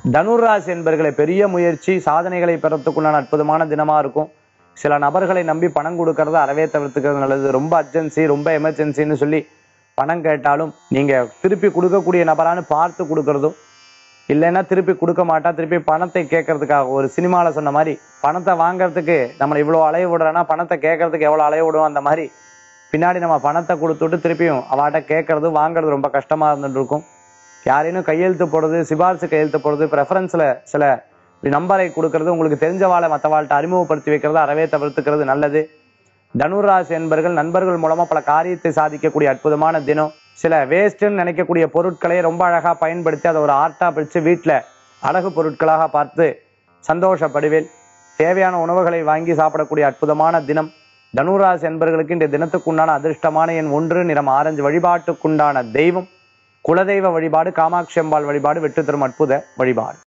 தனுராசி என்பர்களை பெரிய முயற்சி சாதனைகளை பெறத்துக்குள்ளான அற்புதமான தினமா இருக்கும் சில நபர்களை நம்பி பணம் கொடுக்கறத அறவே தவிர்த்துக்கிறது நல்லது ரொம்ப அர்ஜென்சி ரொம்ப எமர்ஜென்சின்னு சொல்லி பணம் கேட்டாலும் நீங்க திருப்பி கொடுக்கக்கூடிய நபரான்னு பார்த்து கொடுக்கறதும் இல்லைன்னா திருப்பி கொடுக்க மாட்டா திருப்பி பணத்தை கேட்கறதுக்காக ஒரு சினிமாவில் சொன்ன மாதிரி பணத்தை வாங்குறதுக்கு நம்மளை இவ்வளோ அலைய விடுறோன்னா பணத்தை கேட்கறதுக்கு எவ்வளோ அலைய விடுவோம் அந்த மாதிரி பின்னாடி நம்ம பணத்தை கொடுத்துட்டு திருப்பியும் அவாட்ட கேட்கறது வாங்குறது ரொம்ப கஷ்டமா இருந்துட்டு இருக்கும் யாரேனும் கையெழுத்து போடுறது சிபாரிசு கையெழுத்து போடுறது ப்ரெஃபரன்ஸ்ல சில நம்பரை கொடுக்கறது உங்களுக்கு தெரிஞ்சவாளை மற்றவாள்கிட்ட அறிமுகப்படுத்தி வைக்கிறது அறவே தவிர்த்துக்கிறது நல்லது தனுராசி என்பர்கள் நண்பர்கள் மூலமா பல காரியத்தை சாதிக்கக்கூடிய அற்புதமான தினம் சில வேஸ்ட்னு நினைக்கக்கூடிய பொருட்களை ரொம்ப அழகா பயன்படுத்தி அதை ஒரு ஆர்ட்டா பிடிச்சு வீட்டில் அழகு பொருட்களாக பார்த்து சந்தோஷப்படுவேன் தேவையான உணவுகளை வாங்கி சாப்பிடக்கூடிய அற்புதமான தினம் தனுராசி என்பர்களுக்கு இந்த தினத்துக்குண்டான அதிர்ஷ்டமான எண் ஒன்று நிறம் ஆரஞ்சு வழிபாட்டுக்குண்டான தெய்வம் குலதெய்வ வழிபாடு காமாட்சி அம்பாள் வழிபாடு வெற்றி தரும் அற்புத வழிபாடு